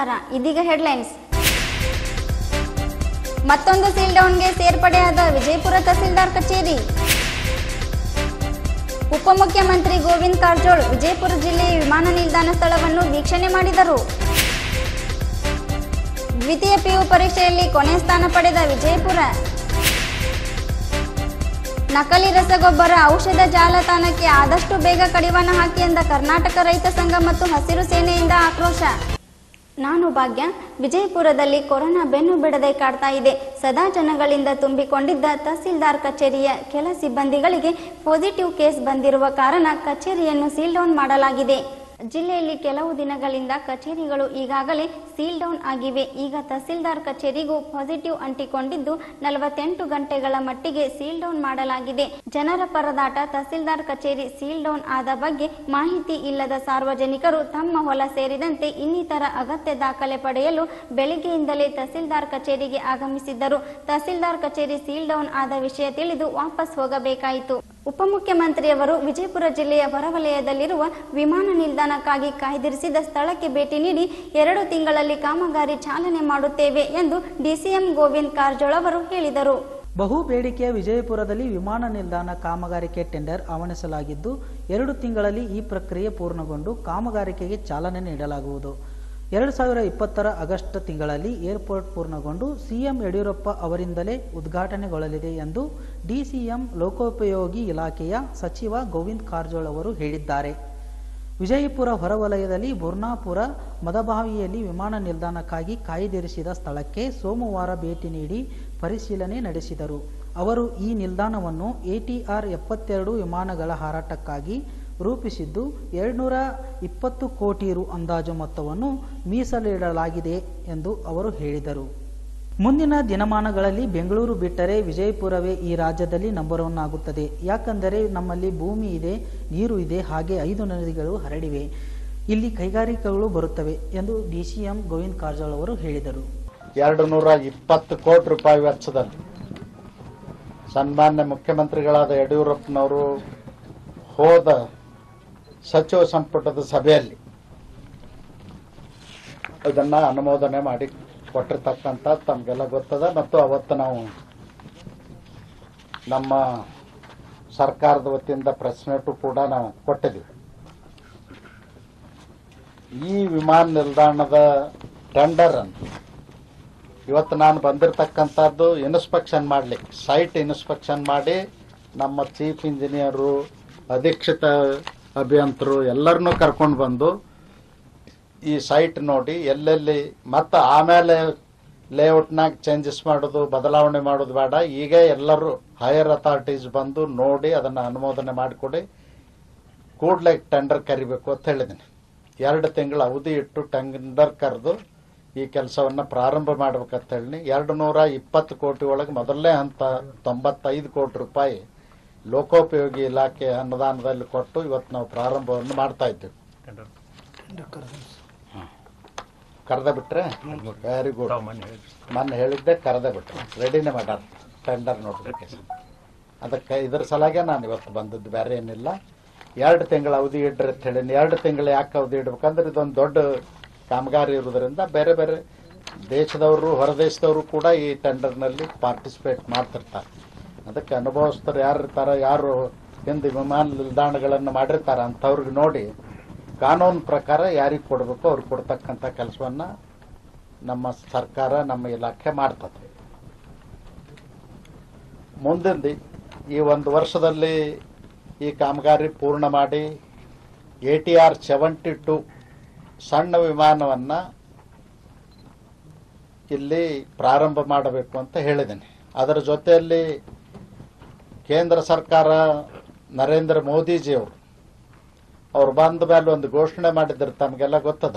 ನಮಸ್ಕಾರ ಇದೀಗ ಹೆಡ್ಲೈನ್ಸ್ ಮತ್ತೊಂದು ಸೀಲ್ ಡೌನ್ಗೆ ಸೇರ್ಪಡೆಯಾದ ವಿಜಯಪುರ ತಹಸೀಲ್ದಾರ್ ಕಚೇರಿ ಉಪಮುಖ್ಯಮಂತ್ರಿ ಗೋವಿಂದ್ ಕಾರಜೋಳ್ ವಿಜಯಪುರ ಜಿಲ್ಲೆಯ ವಿಮಾನ ನಿಲ್ದಾಣ ಸ್ಥಳವನ್ನು ವೀಕ್ಷಣೆ ಮಾಡಿದರು ದ್ವಿತೀಯ ಪಿಯು ಪರೀಕ್ಷೆಯಲ್ಲಿ ಕೊನೆ ಸ್ಥಾನ ಪಡೆದ ವಿಜಯಪುರ ನಕಲಿ ರಸಗೊಬ್ಬರ ಔಷಧ ಜಾಲತಾಣಕ್ಕೆ ಆದಷ್ಟು ಬೇಗ ಕಡಿವಾಣ ಹಾಕಿ ಎಂದ ಕರ್ನಾಟಕ ರೈತ ಸಂಘ ಮತ್ತು ಹಸಿರು ಸೇನೆಯಿಂದ ಆಕ್ರೋಶ ನಾನು ಭಾಗ್ಯ ವಿಜಯಪುರದಲ್ಲಿ ಕೊರೋನಾ ಬೆನ್ನು ಬಿಡದೆ ಕಾಡ್ತಾ ಇದೆ ಸದಾ ಜನಗಳಿಂದ ತುಂಬಿಕೊಂಡಿದ್ದ ತಹಸೀಲ್ದಾರ್ ಕಚೇರಿಯ ಕೆಲ ಸಿಬ್ಬಂದಿಗಳಿಗೆ ಪಾಸಿಟಿವ್ ಕೇಸ್ ಬಂದಿರುವ ಕಾರಣ ಕಚೇರಿಯನ್ನು ಸೀಲ್ ಡೌನ್ ಮಾಡಲಾಗಿದೆ ಜಿಲ್ಲೆಯಲ್ಲಿ ಕೆಲವು ದಿನಗಳಿಂದ ಕಚೇರಿಗಳು ಈಗಾಗಲೇ ಸೀಲ್ ಡೌನ್ ಆಗಿವೆ ಈಗ ತಹಸೀಲ್ದಾರ್ ಕಚೇರಿಗೂ ಪಾಸಿಟಿವ್ ಅಂಟಿಕೊಂಡಿದ್ದು ನಲವತ್ತೆಂಟು ಗಂಟೆಗಳ ಮಟ್ಟಿಗೆ ಸೀಲ್ ಡೌನ್ ಮಾಡಲಾಗಿದೆ ಜನರ ಪರದಾಟ ತಹಸೀಲ್ದಾರ್ ಕಚೇರಿ ಸೀಲ್ ಡೌನ್ ಆದ ಬಗ್ಗೆ ಮಾಹಿತಿ ಇಲ್ಲದ ಸಾರ್ವಜನಿಕರು ತಮ್ಮ ಹೊಲ ಸೇರಿದಂತೆ ಇನ್ನಿತರ ಅಗತ್ಯ ದಾಖಲೆ ಪಡೆಯಲು ಬೆಳಿಗ್ಗೆಯಿಂದಲೇ ತಹಸೀಲ್ದಾರ್ ಕಚೇರಿಗೆ ಆಗಮಿಸಿದ್ದರು ತಹಸೀಲ್ದಾರ್ ಕಚೇರಿ ಸೀಲ್ ಡೌನ್ ಆದ ವಿಷಯ ತಿಳಿದು ವಾಪಸ್ ಹೋಗಬೇಕಾಯಿತು ಉಪಮುಖ್ಯಮಂತ್ರಿಯವರು ವಿಜಯಪುರ ಜಿಲ್ಲೆಯ ಹೊರವಲಯದಲ್ಲಿರುವ ವಿಮಾನ ನಿಲ್ದಾಣಕ್ಕಾಗಿ ಕಾಯ್ದಿರಿಸಿದ ಸ್ಥಳಕ್ಕೆ ಭೇಟಿ ನೀಡಿ ಎರಡು ತಿಂಗಳಲ್ಲಿ ಕಾಮಗಾರಿ ಚಾಲನೆ ಮಾಡುತ್ತೇವೆ ಎಂದು ಡಿಸಿಎಂ ಗೋವಿಂದ್ ಕಾರಜೋಳ ಅವರು ಹೇಳಿದರು ಬಹು ಬೇಡಿಕೆಯ ವಿಜಯಪುರದಲ್ಲಿ ವಿಮಾನ ನಿಲ್ದಾಣ ಕಾಮಗಾರಿಕೆ ಟೆಂಡರ್ ಆಹ್ವಾನಿಸಲಾಗಿದ್ದು ಎರಡು ತಿಂಗಳಲ್ಲಿ ಈ ಪ್ರಕ್ರಿಯೆ ಪೂರ್ಣಗೊಂಡು ಕಾಮಗಾರಿಕೆಗೆ ಚಾಲನೆ ನೀಡಲಾಗುವುದು ಎರಡು ಸಾವಿರ ಇಪ್ಪತ್ತರ ಆಗಸ್ಟ್ ತಿಂಗಳಲ್ಲಿ ಏರ್ಪೋರ್ಟ್ ಪೂರ್ಣಗೊಂಡು ಸಿಎಂ ಯಡಿಯೂರಪ್ಪ ಅವರಿಂದಲೇ ಉದ್ಘಾಟನೆಗೊಳ್ಳಲಿದೆ ಎಂದು ಡಿಸಿಎಂ ಲೋಕೋಪಯೋಗಿ ಇಲಾಖೆಯ ಸಚಿವ ಗೋವಿಂದ್ ಕಾರಜೋಳ್ ಅವರು ಹೇಳಿದ್ದಾರೆ ವಿಜಯಪುರ ಹೊರವಲಯದಲ್ಲಿ ಬುರ್ನಾಪುರ ಮದಭಾವಿಯಲ್ಲಿ ವಿಮಾನ ನಿಲ್ದಾಣಕ್ಕಾಗಿ ಕಾಯ್ದಿರಿಸಿದ ಸ್ಥಳಕ್ಕೆ ಸೋಮವಾರ ಭೇಟಿ ನೀಡಿ ಪರಿಶೀಲನೆ ನಡೆಸಿದರು ಅವರು ಈ ನಿಲ್ದಾಣವನ್ನು ಎಟಿಆರ್ ಎಪ್ಪತ್ತೆರಡು ವಿಮಾನಗಳ ಹಾರಾಟಕ್ಕಾಗಿ ರೂಪಿಸಿದ್ದು ಎರಡ್ನೂರ ಇಪ್ಪತ್ತು ಕೋಟಿ ರು ಅಂದಾಜು ಮೊತ್ತವನ್ನು ಮೀಸಲಿಡಲಾಗಿದೆ ಎಂದು ಅವರು ಹೇಳಿದರು ಮುಂದಿನ ದಿನಮಾನಗಳಲ್ಲಿ ಬೆಂಗಳೂರು ಬಿಟ್ಟರೆ ವಿಜಯಪುರವೇ ಈ ರಾಜ್ಯದಲ್ಲಿ ನಂಬರ್ ಒನ್ ಆಗುತ್ತದೆ ಯಾಕಂದರೆ ನಮ್ಮಲ್ಲಿ ಭೂಮಿ ಇದೆ ನೀರು ಇದೆ ಹಾಗೆ ಐದು ನದಿಗಳು ಹರಡಿವೆ ಇಲ್ಲಿ ಕೈಗಾರಿಕೆಗಳು ಬರುತ್ತವೆ ಎಂದು ಡಿಸಿಎಂ ಗೋವಿಂದ್ ಕಾರಜೋಳ್ ಅವರು ಹೇಳಿದರು ಎರಡು ನೂರ ಇಪ್ಪತ್ತು ಕೋಟಿ ರೂಪಾಯಿ ವೆಚ್ಚದಲ್ಲಿ ಸನ್ಮಾನ್ಯ ಮುಖ್ಯಮಂತ್ರಿಗಳಾದ ಯಡಿಯೂರಪ್ಪನವರು ಹೋದ ಸಚಿವ ಸಂಪುಟದ ಸಭೆಯಲ್ಲಿ ಇದನ್ನ ಅನುಮೋದನೆ ಮಾಡಿ ಕೊಟ್ಟಿರ್ತಕ್ಕಂಥ ತಮಗೆಲ್ಲ ಗೊತ್ತದ ಮತ್ತು ಅವತ್ತು ನಾವು ನಮ್ಮ ಸರ್ಕಾರದ ವತಿಯಿಂದ ಪ್ರೆಸ್ ನೋಟು ಕೂಡ ನಾವು ಕೊಟ್ಟಿದ್ವಿ ಈ ವಿಮಾನ ನಿಲ್ದಾಣದ ಟೆಂಡರ್ ಅನ್ನು ಇವತ್ತು ನಾನು ಬಂದಿರತಕ್ಕಂಥದ್ದು ಇನ್ಸ್ಪೆಕ್ಷನ್ ಮಾಡ್ಲಿಕ್ಕೆ ಸೈಟ್ ಇನ್ಸ್ಪೆಕ್ಷನ್ ಮಾಡಿ ನಮ್ಮ ಚೀಫ್ ಇಂಜಿನಿಯರು ಅಧೀಕ್ಷಿತ ಅಭಿಯಂತರು ಎಲ್ಲರನ್ನೂ ಕರ್ಕೊಂಡು ಬಂದು ಈ ಸೈಟ್ ನೋಡಿ ಎಲ್ಲೆಲ್ಲಿ ಮತ್ತು ಆಮೇಲೆ ಲೇಔಟ್ನಾಗ ಚೇಂಜಸ್ ಮಾಡೋದು ಬದಲಾವಣೆ ಮಾಡೋದು ಬೇಡ ಈಗ ಎಲ್ಲರೂ ಹೈಯರ್ ಅಥಾರಿಟೀಸ್ ಬಂದು ನೋಡಿ ಅದನ್ನು ಅನುಮೋದನೆ ಮಾಡಿಕೊಡಿ ಕೂಡಲೇ ಟೆಂಡರ್ ಕರಿಬೇಕು ಅಂತ ಹೇಳಿದ್ದೀನಿ ಎರಡು ತಿಂಗಳ ಅವಧಿ ಇಟ್ಟು ಟೆಂಡರ್ ಕರೆದು ಈ ಕೆಲಸವನ್ನು ಪ್ರಾರಂಭ ಮಾಡ್ಬೇಕಂತ ಹೇಳಿ ಎರಡು ನೂರ ಇಪ್ಪತ್ತು ಕೋಟಿ ಒಳಗೆ ಮೊದಲನೇ ಹಂತ ತೊಂಬತ್ತೈದು ಕೋಟಿ ರೂಪಾಯಿ ಲೋಕೋಪಯೋಗಿ ಇಲಾಖೆ ಅನುದಾನದಲ್ಲಿ ಕೊಟ್ಟು ಇವತ್ತು ನಾವು ಪ್ರಾರಂಭವನ್ನು ಮಾಡ್ತಾ ಇದ್ದೇವೆ ಕರೆದ ಬಿಟ್ರೆ ವೆರಿ ಗುಡ್ ಮೊನ್ನೆ ಹೇಳಿದ್ದೆ ಕರೆದ ಬಿಟ್ರೆ ರೆಡಿನೇ ಮಾಡ್ಯಾರ ಟೆಂಡರ್ ನೋಟಿಫಿಕೇಶನ್ ಅದಕ್ಕೆ ಇದ್ರ ಸಲಾಗೆ ನಾನು ಇವತ್ತು ಬಂದದ್ದು ಬೇರೆ ಏನಿಲ್ಲ ಎರಡು ತಿಂಗಳ ಅವಧಿ ಇಡ್ರಿ ಅಂತ ಹೇಳೀನಿ ಎರಡು ತಿಂಗಳು ಯಾಕೆ ಅವಧಿ ಇಡ್ಬೇಕಂದ್ರೆ ಇದೊಂದು ದೊಡ್ಡ ಕಾಮಗಾರಿ ಇರೋದ್ರಿಂದ ಬೇರೆ ಬೇರೆ ದೇಶದವರು ಹೊರದೇಶದವರು ಕೂಡ ಈ ಟೆಂಡರ್ನಲ್ಲಿ ಪಾರ್ಟಿಸಿಪೇಟ್ ಮಾಡ್ತಿರ್ತಾರೆ ಅದಕ್ಕೆ ಅನುಭವಸ್ಥರು ಯಾರು ಇರ್ತಾರೆ ಯಾರು ಹಿಂದೆ ವಿಮಾನ ನಿಲ್ದಾಣಗಳನ್ನು ಮಾಡಿರ್ತಾರೆ ಅಂಥವ್ರಿಗೆ ನೋಡಿ ಕಾನೂನು ಪ್ರಕಾರ ಯಾರಿಗೆ ಕೊಡಬೇಕು ಅವ್ರಿಗೆ ಕೊಡ್ತಕ್ಕಂಥ ಕೆಲಸವನ್ನು ನಮ್ಮ ಸರ್ಕಾರ ನಮ್ಮ ಇಲಾಖೆ ಮಾಡ್ತದೆ ಮುಂದಿನ ಈ ಒಂದು ವರ್ಷದಲ್ಲಿ ಈ ಕಾಮಗಾರಿ ಪೂರ್ಣ ಮಾಡಿ A T R seventy two ಸಣ್ಣ ವಿಮಾನವನ್ನು ಇಲ್ಲಿ ಪ್ರಾರಂಭ ಮಾಡಬೇಕು ಅಂತ ಹೇಳಿದ್ದೇನೆ ಅದರ ಜೊತೆಯಲ್ಲಿ ಕೇಂದ್ರ ಸರ್ಕಾರ ನರೇಂದ್ರ ಮೋದಿಜಿಯವರು ಅವ್ರು ಬಂದ ಮೇಲೆ ಒಂದು ಘೋಷಣೆ ಮಾಡಿದ್ರು ತಮಗೆಲ್ಲ ಗೊತ್ತದ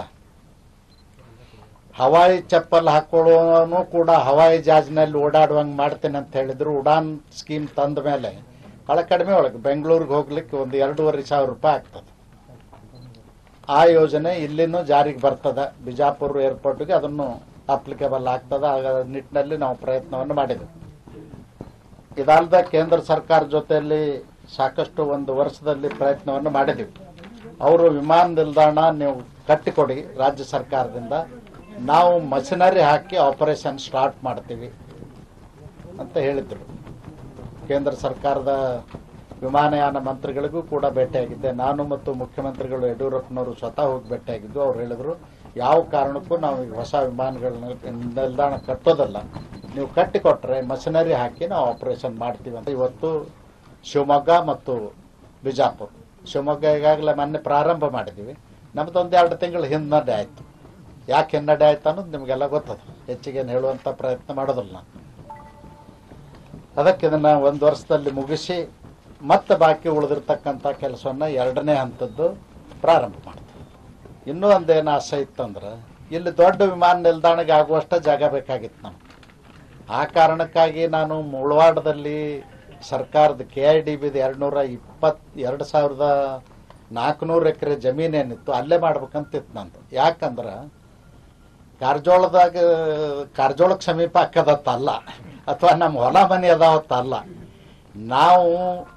ಹವಾಯಿ ಚಪ್ಪಲ್ ಹಾಕೊಳ್ಳೋನು ಕೂಡ ಹವಾಯಿ ಜಾಜ್ನಲ್ಲಿ ಓಡಾಡುವಂಗೆ ಮಾಡ್ತೇನೆ ಅಂತ ಹೇಳಿದ್ರು ಉಡಾನ್ ಸ್ಕೀಮ್ ತಂದ ಮೇಲೆ ಬಹಳ ಕಡಿಮೆ ಒಳಗೆ ಬೆಂಗಳೂರಿಗೆ ಹೋಗ್ಲಿಕ್ಕೆ ಒಂದು ಎರಡೂವರೆ ಸಾವಿರ ರೂಪಾಯಿ ಆಗ್ತದೆ ಆ ಯೋಜನೆ ಇಲ್ಲಿನೂ ಜಾರಿಗೆ ಬರ್ತದೆ ಬಿಜಾಪುರ ಏರ್ಪೋರ್ಟ್ಗೆ ಅದನ್ನು ಅಪ್ಲಿಕೇಬಲ್ ಆಗ್ತದೆ ಆ ನಿಟ್ಟಿನಲ್ಲಿ ನಾವು ಪ್ರಯತ್ನವನ್ನು ಮಾಡಿದ್ವಿ ಇದಲ್ಲದೆ ಕೇಂದ್ರ ಸರ್ಕಾರ ಜೊತೆಯಲ್ಲಿ ಸಾಕಷ್ಟು ಒಂದು ವರ್ಷದಲ್ಲಿ ಪ್ರಯತ್ನವನ್ನು ಮಾಡಿದ್ವಿ ಅವರು ವಿಮಾನ ನಿಲ್ದಾಣ ನೀವು ಕಟ್ಟಿಕೊಡಿ ರಾಜ್ಯ ಸರ್ಕಾರದಿಂದ ನಾವು ಮಷಿನರಿ ಹಾಕಿ ಆಪರೇಷನ್ ಸ್ಟಾರ್ಟ್ ಮಾಡ್ತೀವಿ ಅಂತ ಹೇಳಿದ್ರು ಕೇಂದ್ರ ಸರ್ಕಾರದ ವಿಮಾನಯಾನ ಮಂತ್ರಿಗಳಿಗೂ ಕೂಡ ಭೇಟಿಯಾಗಿದ್ದೆ ನಾನು ಮತ್ತು ಮುಖ್ಯಮಂತ್ರಿಗಳು ಯಡಿಯೂರಪ್ಪನವರು ಸ್ವತಃ ಹೋಗಿ ಭೇಟಿಯಾಗಿದ್ದು ಅವ್ರು ಹೇಳಿದ್ರು ಯಾವ ಕಾರಣಕ್ಕೂ ನಾವು ಈಗ ಹೊಸ ವಿಮಾನಗಳನ್ನ ನಿಲ್ದಾಣ ಕಟ್ಟೋದಲ್ಲ ನೀವು ಕಟ್ಟಿಕೊಟ್ರೆ ಮಷಿನರಿ ಹಾಕಿ ನಾವು ಆಪರೇಷನ್ ಮಾಡ್ತೀವಿ ಅಂತ ಇವತ್ತು ಶಿವಮೊಗ್ಗ ಮತ್ತು ಬಿಜಾಪುರ ಶಿವಮೊಗ್ಗ ಈಗಾಗಲೇ ಮೊನ್ನೆ ಪ್ರಾರಂಭ ಮಾಡಿದ್ದೀವಿ ನಮ್ದು ಒಂದು ಎರಡು ತಿಂಗಳು ಹಿನ್ನಡೆ ಆಯಿತು ಯಾಕೆ ಹಿನ್ನಡೆ ಆಯ್ತು ಅನ್ನೋದು ನಿಮಗೆಲ್ಲ ಗೊತ್ತದ ಹೆಚ್ಚಿಗೆ ಏನು ಹೇಳುವಂಥ ಪ್ರಯತ್ನ ಮಾಡೋದಿಲ್ಲ ನಾನು ಅದಕ್ಕೆ ಇದನ್ನು ಒಂದು ವರ್ಷದಲ್ಲಿ ಮುಗಿಸಿ ಮತ್ತೆ ಬಾಕಿ ಉಳಿದಿರ್ತಕ್ಕಂಥ ಕೆಲಸವನ್ನು ಎರಡನೇ ಹಂತದ್ದು ಪ್ರಾರಂಭ ಮಾಡ್ತೀವಿ ಇನ್ನೂ ಒಂದೇನು ಆಸೆ ಇತ್ತಂದ್ರೆ ಇಲ್ಲಿ ದೊಡ್ಡ ವಿಮಾನ ನಿಲ್ದಾಣಕ್ಕೆ ಆಗುವಷ್ಟ ಜಾಗ ಬೇಕಾಗಿತ್ತು ನಮ್ಗೆ ಆ ಕಾರಣಕ್ಕಾಗಿ ನಾನು ಮುಳವಾಡದಲ್ಲಿ ಸರ್ಕಾರದ ಕೆ ಐ ಡಿ ಬಿದು ಎರಡು ನೂರ ಇಪ್ಪತ್ ಎರಡು ಸಾವಿರದ ನಾಲ್ಕುನೂರು ಎಕರೆ ಜಮೀನೇನಿತ್ತು ಅಲ್ಲೇ ಮಾಡ್ಬೇಕಂತಿತ್ತು ನಂದು ಯಾಕಂದ್ರೆ ಕಾರ್ಜೋಳದಾಗ ಕಾರ್ಜೋಳಕ್ಕೆ ಸಮೀಪ ಅಕ್ಕದತ್ತ ಅಲ್ಲ ಅಥವಾ ನಮ್ಮ ಹೊಲ ಮನೆ ಅದಾವತ್ತ ಅಲ್ಲ ನಾವು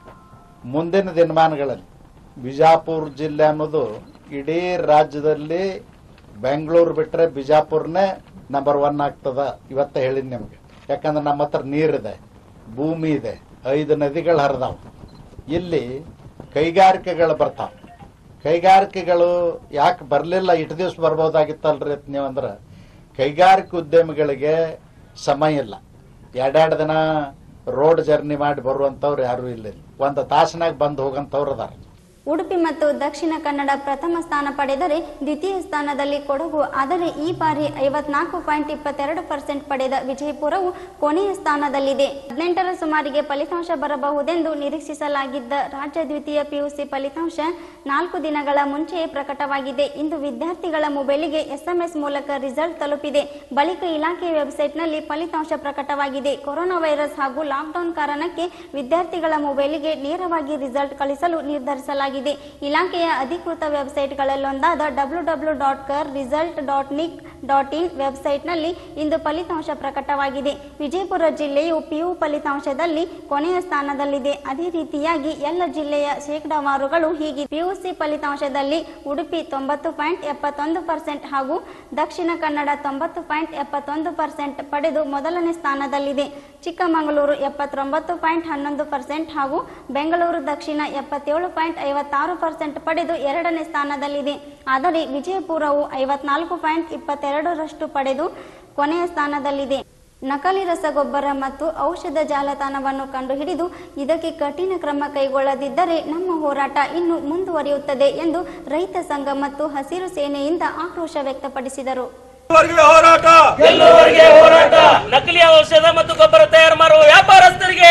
ಮುಂದಿನ ದಿನಮಾನಗಳಲ್ಲಿ ಬಿಜಾಪುರ ಜಿಲ್ಲೆ ಅನ್ನೋದು ಇಡೀ ರಾಜ್ಯದಲ್ಲಿ ಬೆಂಗಳೂರು ಬಿಟ್ಟರೆ ಬಿಜಾಪುರನೇ ನಂಬರ್ ಒನ್ ಆಗ್ತದ ಇವತ್ತ ಹೇಳಿನಿ ನಿಮಗೆ ಯಾಕಂದ್ರೆ ನಮ್ಮ ಹತ್ರ ನೀರಿದೆ ಭೂಮಿ ಇದೆ ಐದು ನದಿಗಳು ಹರಿದಾವ ಇಲ್ಲಿ ಕೈಗಾರಿಕೆಗಳು ಬರ್ತಾವ ಕೈಗಾರಿಕೆಗಳು ಯಾಕೆ ಬರಲಿಲ್ಲ ಇಟ್ಟು ದಿವಸ ಬರ್ಬೋದಾಗಿತ್ತಲ್ರಿ ಅಂತ ನೀವು ಅಂದ್ರೆ ಕೈಗಾರಿಕೆ ಉದ್ಯಮಿಗಳಿಗೆ ಸಮಯ ಇಲ್ಲ ಎರಡೆರಡು ದಿನ ರೋಡ್ ಜರ್ನಿ ಮಾಡಿ ಬರುವಂಥವ್ರು ಯಾರೂ ಇಲ್ಲ ಇಲ್ಲಿ. ಒಂದು ತಾಸಿನಾಗ ಬಂದು ಹೋಗಂಥವ್ರು ಅದಾರ ಉಡುಪಿ ಮತ್ತು ದಕ್ಷಿಣ ಕನ್ನಡ ಪ್ರಥಮ ಸ್ಥಾನ ಪಡೆದರೆ ದ್ವಿತೀಯ ಸ್ಥಾನದಲ್ಲಿ ಕೊಡಗು ಆದರೆ ಈ ಬಾರಿ ಐವತ್ನಾಲ್ಕು ಪಾಯಿಂಟ್ ಇಪ್ಪತ್ತೆರಡು ಪರ್ಸೆಂಟ್ ಪಡೆದ ವಿಜಯಪುರವು ಕೊನೆಯ ಸ್ಥಾನದಲ್ಲಿದೆ ಹದಿನೆಂಟರ ಸುಮಾರಿಗೆ ಫಲಿತಾಂಶ ಬರಬಹುದೆಂದು ನಿರೀಕ್ಷಿಸಲಾಗಿದ್ದ ರಾಜ್ಯ ದ್ವಿತೀಯ ಪಿಯುಸಿ ಫಲಿತಾಂಶ ನಾಲ್ಕು ದಿನಗಳ ಮುಂಚೆಯೇ ಪ್ರಕಟವಾಗಿದೆ ಇಂದು ವಿದ್ಯಾರ್ಥಿಗಳ ಮೊಬೈಲಿಗೆ ಎಸ್ಎಂಎಸ್ ಮೂಲಕ ರಿಸಲ್ಟ್ ತಲುಪಿದೆ ಬಳಿಕ ಇಲಾಖೆಯ ವೆಬ್ಸೈಟ್ನಲ್ಲಿ ಫಲಿತಾಂಶ ಪ್ರಕಟವಾಗಿದೆ ಕೊರೋನಾ ವೈರಸ್ ಹಾಗೂ ಲಾಕ್ಡೌನ್ ಕಾರಣಕ್ಕೆ ವಿದ್ಯಾರ್ಥಿಗಳ ಮೊಬೈಲಿಗೆ ನೇರವಾಗಿ ರಿಸಲ್ಟ್ ಕಳಿಸಲು ನಿರ್ಧರಿಸಲಾಗಿದೆ ಇಲಾಖೆಯ ಅಧಿಕೃತ ವೆಬ್ಸೈಟ್ಗಳಲ್ಲೊಂದಾದ W W dot kar result dot nic dot in ವೆಬ್ಸೈಟ್ನಲ್ಲಿ ಇಂದು ಫಲಿತಾಂಶ ಪ್ರಕಟವಾಗಿದೆ ವಿಜಯಪುರ ಜಿಲ್ಲೆಯು ಪಿಯು ಫಲಿತಾಂಶದಲ್ಲಿ ಕೊನೆಯ ಸ್ಥಾನದಲ್ಲಿದೆ ಅದೇ ರೀತಿಯಾಗಿ ಎಲ್ಲ ಜಿಲ್ಲೆಯ ಶೇಕಡಾವಾರುಗಳು ಹೀಗೆ ಪಿಯುಸಿ ಫಲಿತಾಂಶದಲ್ಲಿ ಉಡುಪಿ ತೊಂಬತ್ತು ಪಾಯಿಂಟ್ ಎಪ್ಪತ್ತೊಂದು ಪರ್ಸೆಂಟ್ ಹಾಗೂ ದಕ್ಷಿಣ ಕನ್ನಡ ತೊಂಬತ್ತು ಪಾಯಿಂಟ್ ಎಪ್ಪತ್ತೊಂದು ಪರ್ಸೆಂಟ್ ಪಡೆದು ಮೊದಲನೇ ಸ್ಥಾನದಲ್ಲಿದೆ ಚಿಕ್ಕಮಗಳೂರು ಎಪ್ಪತ್ತೊಂಬತ್ತು ಪಾಯಿಂಟ್ ಹನ್ನೊಂದು ಪರ್ಸೆಂಟ್ ಹಾಗೂ ಬೆಂಗಳೂರು ದಕ್ಷಿಣ ಎಪ್ಪತ್ತೇಳು ಪಾಯಿಂಟ್ ಐವತ್ತಾರು ಪರ್ಸೆಂಟ್ ಪಡೆದು ಎರಡನೇ ಸ್ಥಾನದಲ್ಲಿದೆ ಆದರೆ ವಿಜಯಪುರವು ಐವತ್ನಾಲ್ಕು ಪಾಯಿಂಟ್ ಇಪ್ಪತ್ತೆರಡರಷ್ಟು ಪಡೆದು ಕೊನೆಯ ಸ್ಥಾನದಲ್ಲಿದೆ ನಕಲಿ ರಸಗೊಬ್ಬರ ಮತ್ತು ಔಷಧ ಜಾಲತಾಣವನ್ನು ಕಂಡುಹಿಡಿದು ಇದಕ್ಕೆ ಕಠಿಣ ಕ್ರಮ ಕೈಗೊಳ್ಳದಿದ್ದರೆ ನಮ್ಮ ಹೋರಾಟ ಇನ್ನು ಮುಂದುವರಿಯುತ್ತದೆ ಎಂದು ರೈತ ಸಂಘ ಮತ್ತು ಹಸಿರು ಸೇನೆಯಿಂದ ಆಕ್ರೋಶ ವ್ಯಕ್ತಪಡಿಸಿದರು ಎಲ್ಲರಿಗೂ ಹೋರಾಟ ಎಲ್ಲರವರೆಗೆ ಹೋರಾಟ ನಕಲಿ ಔಷಧ ಮತ್ತು ಗೊಬ್ಬರ ತಯಾರು ಮಾಡುವ ವ್ಯಾಪಾರಸ್ಥರಿಗೆ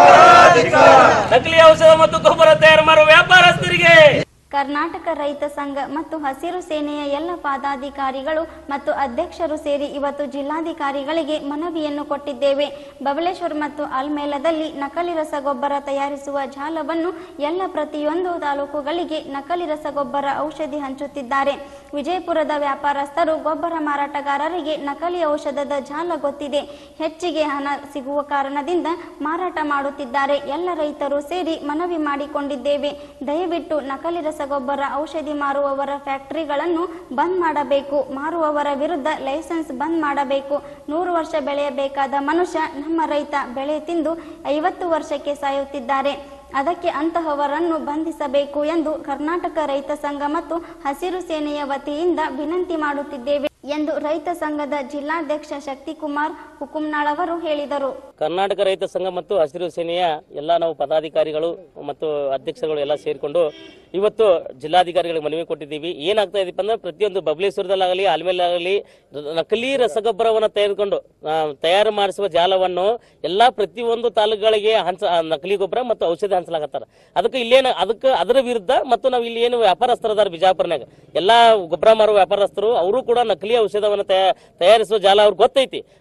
ನಕಲಿ ಔಷಧ ಮತ್ತು ಗೊಬ್ಬರ ತಯಾರು ಮಾಡುವ ವ್ಯಾಪಾರಸ್ಥರಿಗೆ ಕರ್ನಾಟಕ ರೈತ ಸಂಘ ಮತ್ತು ಹಸಿರು ಸೇನೆಯ ಎಲ್ಲ ಪದಾಧಿಕಾರಿಗಳು ಮತ್ತು ಅಧ್ಯಕ್ಷರು ಸೇರಿ ಇವತ್ತು ಜಿಲ್ಲಾಧಿಕಾರಿಗಳಿಗೆ ಮನವಿಯನ್ನು ಕೊಟ್ಟಿದ್ದೇವೆ ಬಬಲೇಶ್ವರ್ ಮತ್ತು ಅಲ್ಮೇಲದಲ್ಲಿ ನಕಲಿ ರಸಗೊಬ್ಬರ ತಯಾರಿಸುವ ಜಾಲವನ್ನು ಎಲ್ಲ ಪ್ರತಿಯೊಂದು ತಾಲೂಕುಗಳಿಗೆ ನಕಲಿ ರಸಗೊಬ್ಬರ ಔಷಧಿ ಹಂಚುತ್ತಿದ್ದಾರೆ ವಿಜಯಪುರದ ವ್ಯಾಪಾರಸ್ಥರು ಗೊಬ್ಬರ ಮಾರಾಟಗಾರರಿಗೆ ನಕಲಿ ಔಷಧದ ಜಾಲ ಗೊತ್ತಿದೆ ಹೆಚ್ಚಿಗೆ ಹಣ ಸಿಗುವ ಕಾರಣದಿಂದ ಮಾರಾಟ ಮಾಡುತ್ತಿದ್ದಾರೆ ಎಲ್ಲ ರೈತರು ಸೇರಿ ಮನವಿ ಮಾಡಿಕೊಂಡಿದ್ದೇವೆ ದಯವಿಟ್ಟು ನಕಲಿ ರಸಗೊಬ್ಬರ ಔಷಧಿ ಮಾರುವವರ ಫ್ಯಾಕ್ಟರಿಗಳನ್ನು ಬಂದ್ ಮಾಡಬೇಕು ಮಾರುವವರ ವಿರುದ್ಧ ಲೈಸೆನ್ಸ್ ಬಂದ್ ಮಾಡಬೇಕು ನೂರು ವರ್ಷ ಬೆಳೆಯಬೇಕಾದ ಮನುಷ್ಯ ನಮ್ಮ ರೈತ ಬೆಳೆ ತಿಂದು ಐವತ್ತು ವರ್ಷಕ್ಕೆ ಸಾಯುತ್ತಿದ್ದಾರೆ ಅದಕ್ಕೆ ಅಂತಹವರನ್ನು ಬಂಧಿಸಬೇಕು ಎಂದು ಕರ್ನಾಟಕ ರೈತ ಸಂಘ ಮತ್ತು ಹಸಿರು ಸೇನೆಯ ವತಿಯಿಂದ ವಿನಂತಿ ಮಾಡುತ್ತಿದ್ದೇವೆ ಎಂದು ರೈತ ಸಂಘದ ಜಿಲ್ಲಾಧ್ಯಕ್ಷ ಶಕ್ತಿಕುಮಾರ್ ಹುಕುಂನಾಳ್ ಅವರು ಹೇಳಿದರು ಕರ್ನಾಟಕ ರೈತ ಸಂಘ ಮತ್ತು ಹಸಿರು ಸೇನೆಯ ಎಲ್ಲ ನಾವು ಪದಾಧಿಕಾರಿಗಳು ಮತ್ತು ಅಧ್ಯಕ್ಷರುಗಳು ಎಲ್ಲ ಸೇರಿಕೊಂಡು ಇವತ್ತು ಜಿಲ್ಲಾಧಿಕಾರಿಗಳಿಗೆ ಮನವಿ ಕೊಟ್ಟಿದ್ದೀವಿ ಏನಾಗ್ತಾ ಇದೀಪ ಅಂದ್ರೆ ಪ್ರತಿಯೊಂದು ಬಬಲೇಶ್ವರದಲ್ಲಾಗಲಿ ಆಲ್ಮೇಲಾಗಲಿ ನಕಲಿ ರಸಗೊಬ್ಬರವನ್ನು ತೆಗೆದುಕೊಂಡು ಆ, ತಯಾರು ಮಾಡಿಸುವ ಜಾಲವನ್ನು ಎಲ್ಲಾ ಪ್ರತಿಯೊಂದು ತಾಲೂಕುಗಳಿಗೆ ಹಂಚ ಆ, ನಕಲಿ ಗೊಬ್ಬರ ಮತ್ತು ಔಷಧಿ ಹಂಚಲಾಗತ್ತಾರ ಅದಕ್ಕೆ ಇಲ್ಲೇನ ಅದಕ್ಕೆ ಅದರ ವಿರುದ್ಧ ಮತ್ತು ನಾವು ಇಲ್ಲಿ ಏನು ವ್ಯಾಪಾರಸ್ಥರು ಅದಾರ ಬಿಜಾಪುರ್ನಾಗ ಎಲ್ಲಾ ಗೊಬ್ಬರ ಮಾರುವ ವ್ಯಾಪಾರಸ್ಥರು ಅವರು ಕೂಡ ನಕಲಿ ಔಷಧವನ್ನು ತಯಾ- ತಯಾರಿಸುವ ಜಾಲ ಅವ್ರಿಗೆ ಗೊತ್ತೈತಿ ಬಟ್ ಅವರು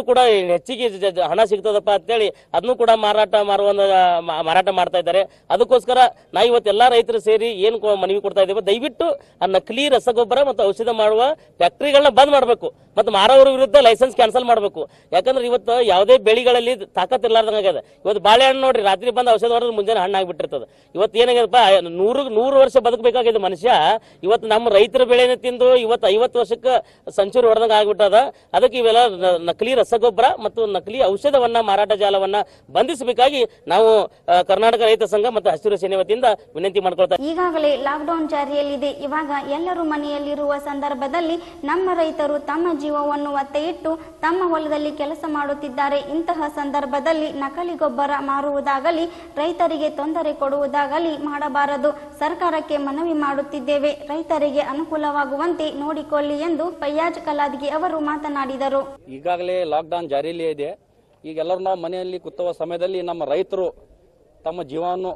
ಅವರು ಕೂಡ ಹೆಚ್ಚಿಗೆ ಜ- ಜ- ಹಣ ಸಿಗ್ತದಪ್ಪ ಅಂತೇಳಿ ಅದನ್ನು ಕೂಡ ಮಾರಾಟ ಮಾರುವ ಒಂದು, ಮಾ- ಮಾರಾಟ ಮಾಡ್ತಾ ಇದ್ದಾರೆ ಅದಕ್ಕೋಸ್ಕರ ನಾ ಇವತ್ತೆಲ್ಲ ರೈತರು ಸೇರಿ ಏನು ಕೊ- ಮನವಿ ಕೊಡ್ತಾ ಇದ್ದೇವೆ ದಯವಿಟ್ಟು ಆ ನಕಲಿ ರಸಗೊಬ್ಬರ ಮತ್ತು ಔಷಧ ಮಾಡುವ ಫ್ಯಾಕ್ಟರಿಗಳನ್ನ ಬಂದ್ ಮಾಡಬೇಕು ಮತ್ತು ಮಾರೋರ ವಿರುದ್ಧ ಲೈಸೆನ್ಸ್ ಕ್ಯಾನ್ಸಲ್ ಮಾಡಬೇಕು ಯಾಕಂದ್ರೆ ಇವತ್ತು ಯಾವುದೇ ಬೆಳೆಗಳಲ್ಲಿ ತಾಕತ್ ಇರ್ಲಾರ್ದಂಗ ಆಗ್ಯದ ಇವತ್ತು ಬಾಳೆಹಣ್ಣು ನೋಡ್ರಿ ರಾತ್ರಿ ಬಂದು ಔಷಧ ಹೊಡೆದ್ರೆ ಮುಂಜಾನೆ ಹಣ್ಣು ಆಗ್ಬಿಟ್ಟಿರ್ತದೆ ಇವತ್ತು ಏನಾಗ್ಯದಪ್ಪ ನೂರು ನೂರು ವರ್ಷ ಬದುಕಬೇಕಾಗಿದೆ ಮನುಷ್ಯ ಇವತ್ತು ನಮ್ಮ ರೈತರ ಬೆಳೆನ ತಿಂದು ಇವತ್ತು ಐವತ್ತು ವರ್ಷಕ್ಕೆ ಸಂಚೂರಿ ಹೊಡೆದಂಗ ಆಗ್ಬಿಟ್ಟದ ಅದಕ್ಕೆ ಇವೆಲ್ಲ ನ- ನಕಲಿ ರಸಗೊಬ್ಬರ ಮತ್ತು ನಕಲಿ ಔಷಧವನ್ನ ಮಾರಾಟ ಜಾಲವನ್ನ ಬಂಧಿಸಬೇಕಾಗಿ ನಾವು ಆ, ಕರ್ನಾಟಕ ರೈತ ಸಂಘ ಮತ್ತು ಹಸಿರು ಸೇನೆ ವತಿಯಿಂದ ವಿನಂತಿ ಮಾಡ್ಕೊಳ್ತಾ ಈಗಾಗಲೇ ಲಾಕ್ಡೌನ್ ಜಾರಿಯಲ್ಲಿದೆ ಇವಾಗ ಎಲ್ಲರೂ ಮನೆಯಲ್ಲಿರುವ ಸಂದರ್ಭದಲ್ಲಿ ನಮ್ಮ ರೈತರು ತಮ್ಮ ಜೀವವನ್ನು ಒತ್ತೆ ಇಟ್ಟು ತಮ್ಮ ಹೊಲದಲ್ಲಿ ಕೆಲಸ ಮಾಡುತ್ತಿದ್ದಾರೆ ಇಂತಹ ಸಂದರ್ಭದಲ್ಲಿ ನಕಲಿ ಗೊಬ್ಬರ ಮಾರುವುದಾಗಲಿ ರೈತರಿಗೆ ತೊಂದರೆ ಕೊಡುವುದಾಗಲಿ ಮಾಡಬಾರದು ಸರ್ಕಾರಕ್ಕೆ ಮನವಿ ಮಾಡುತ್ತಿದ್ದೇವೆ ರೈತರಿಗೆ ಅನುಕೂಲವಾಗುವಂತೆ ನೋಡಿಕೊಳ್ಳಿ ಎಂದು ಫಯ್ಯಾಜ್ ಕಲಾದ್ಗಿ ಅವರು ಮಾತನಾಡಿದರು ಈಗಾಗಲೇ ಲಾಕ್ಡೌನ್ ಜಾರಿಯಲ್ಲೇ ಇದೆ ಈಗ ಎಲ್ಲರೂ ನಾವು ಮನೆಯಲ್ಲಿ ಕೂತವ ಸಮಯದಲ್ಲಿ ನಮ್ಮ ರೈತರು ತಮ್ಮ ಜೀವವನ್ನು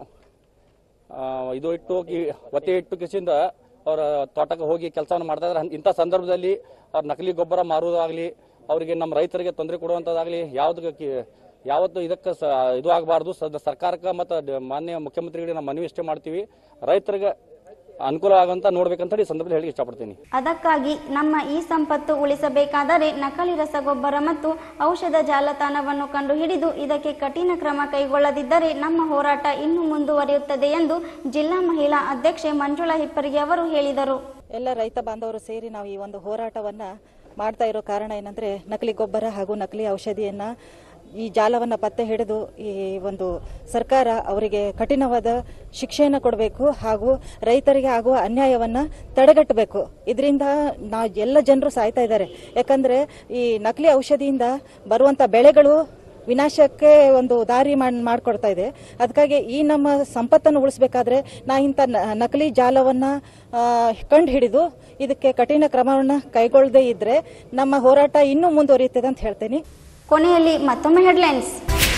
ಆ, ಇದು ಇಟ್ಟು ಹೋಗಿ ಒತ್ತೆ ಇಟ್ಟು ಕಿಸಿಂದ ಅವರ ತೋಟಕ್ಕೆ ಹೋಗಿ ಕೆಲಸವನ್ನು ಮಾಡ್ತಾ ಇದ್ದಾರೆ ಇಂಥ ಸಂದರ್ಭದಲ್ಲಿ ಅವ್ರ ನಕಲಿ ಗೊಬ್ಬರ ಮಾರುವುದಾಗಲಿ ಅವರಿಗೆ ನಮ್ಮ ರೈತರಿಗೆ ತೊಂದರೆ ಕೊಡುವಂಥದ್ದಾಗಲಿ ಯಾವ್ದು ಯಾವತ್ತು ಇದಕ್ಕೆ ಸ ಇದು ಆಗಬಾರ್ದು ಸರ್ಕಾರಕ್ಕೆ ಮತ್ತು ಡ- ಮಾನ್ಯ ಮುಖ್ಯಮಂತ್ರಿಗಳಿಗೆ ನಾವು ಮನವಿ ಇಷ್ಟೇ ಮಾಡ್ತೀವಿ ರೈತರಿಗೆ ಅನುಕೂಲ ಆಗುವಂತ ನೋಡ್ಬೇಕಂತ ಹೇಳಿ ಈ ಸಂದರ್ಭದಲ್ಲಿ ಹೇಳಿ ಇಷ್ಟಪಡ್ತೀನಿ ಅದಕ್ಕಾಗಿ ನಮ್ಮ ಈ ಸಂಪತ್ತು ಉಳಿಸಬೇಕಾದರೆ ನಕಲಿ ರಸಗೊಬ್ಬರ ಮತ್ತು ಔಷಧ ಜಾಲತಾಣವನ್ನು ಕಂಡುಹಿಡಿದು ಇದಕ್ಕೆ ಕಠಿಣ ಕ್ರಮ ಕೈಗೊಳ್ಳದಿದ್ದರೆ ನಮ್ಮ ಹೋರಾಟ ಇನ್ನೂ ಮುಂದುವರಿಯುತ್ತದೆ ಎಂದು ಜಿಲ್ಲಾ ಮಹಿಳಾ ಅಧ್ಯಕ್ಷೆ ಮಂಜುಳಾ ಹಿಪ್ಪರಿಗೆ ಅವರು ಹೇಳಿದರು ಎಲ್ಲ ರೈತ ಬಾಂಧವರು ಸೇರಿ ನಾವು ಈ ಒಂದು ಹೋರಾಟವನ್ನ ಮಾಡ್ತಾ ಇರೋ ಕಾರಣ ಏನಂದ್ರೆ ನಕಲಿ ಗೊಬ್ಬರ ಹಾಗೂ ನಕಲಿ ಔಷಧಿಯನ್ನ ಈ ಜಾಲವನ್ನ ಪತ್ತೆ ಹಿಡಿದು ಈ ಒಂದು ಸರ್ಕಾರ ಅವರಿಗೆ ಕಠಿಣವಾದ ಶಿಕ್ಷೆಯನ್ನು ಕೊಡಬೇಕು ಹಾಗೂ ರೈತರಿಗೆ ಆಗುವ ಅನ್ಯಾಯವನ್ನ ತಡೆಗಟ್ಟಬೇಕು ಇದರಿಂದ ನಾವು ಎಲ್ಲ ಜನರು ಸಾಯ್ತಾ ಇದ್ದಾರೆ ಯಾಕಂದ್ರೆ ಈ ನಕಲಿ ಔಷಧಿಯಿಂದ ಬರುವಂತ ಬೆಳೆಗಳು ವಿನಾಶಕ್ಕೆ ಒಂದು ದಾರಿ ಮಾಡ್ ಮಾಡ್ಕೊಡ್ತಾ ಇದೆ ಅದಕ್ಕಾಗಿ ಈ ನಮ್ಮ ಸಂಪತ್ತನ್ನು ಉಳಿಸಬೇಕಾದ್ರೆ ನಾ ಇಂಥ ನ- ನಕಲಿ ಜಾಲವನ್ನ ಕಂಡು ಹಿಡಿದು ಇದಕ್ಕೆ ಕಠಿಣ ಕ್ರಮವನ್ನ ಕೈಗೊಳ್ಳದೇ ಇದ್ರೆ ನಮ್ಮ ಹೋರಾಟ ಇನ್ನೂ ಮುಂದುವರಿಯುತ್ತದೆ ಅಂತ ಹೇಳ್ತೇನೆ ಕೊನೆಯಲ್ಲಿ ಮತ್ತೊಮ್ಮೆ ಹೆಡ್ಲೈನ್ಸ್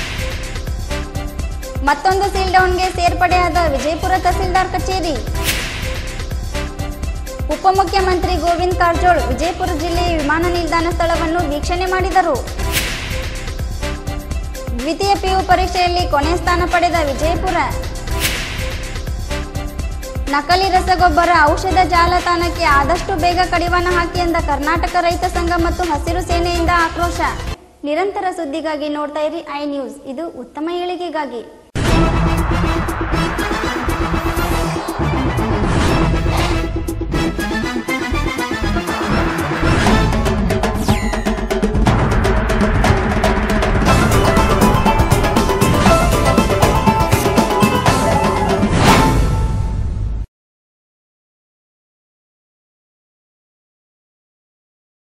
ಮತ್ತೊಂದು ಸೀಲ್ ಡೌನ್ಗೆ ಸೇರ್ಪಡೆಯಾದ ವಿಜಯಪುರ ತಹಸೀಲ್ದಾರ್ ಕಚೇರಿ ಉಪಮುಖ್ಯಮಂತ್ರಿ ಗೋವಿಂದ್ ಕಾರಜೋಳ್ ವಿಜಯಪುರ ಜಿಲ್ಲೆಯ ವಿಮಾನ ನಿಲ್ದಾಣ ಸ್ಥಳವನ್ನು ವೀಕ್ಷಣೆ ಮಾಡಿದರು ದ್ವಿತೀಯ ಪಿಯು ಪರೀಕ್ಷೆಯಲ್ಲಿ ಕೊನೆ ಸ್ಥಾನ ಪಡೆದ ವಿಜಯಪುರ ನಕಲಿ ರಸಗೊಬ್ಬರ ಔಷಧ ಜಾಲತಾಣಕ್ಕೆ ಆದಷ್ಟು ಬೇಗ ಕಡಿವಾಣ ಹಾಕಿ ಎಂದ ಕರ್ನಾಟಕ ರೈತ ಸಂಘ ಮತ್ತು ಹಸಿರು ಸೇನೆಯಿಂದ ಆಕ್ರೋಶ ನಿರಂತರ ಸುದ್ದಿಗಾಗಿ ನೋಡ್ತಾ ಇರಿ ಐ ನ್ಯೂಸ್ ಇದು ಉತ್ತಮ ಏಳಿಗೆಗಾಗಿ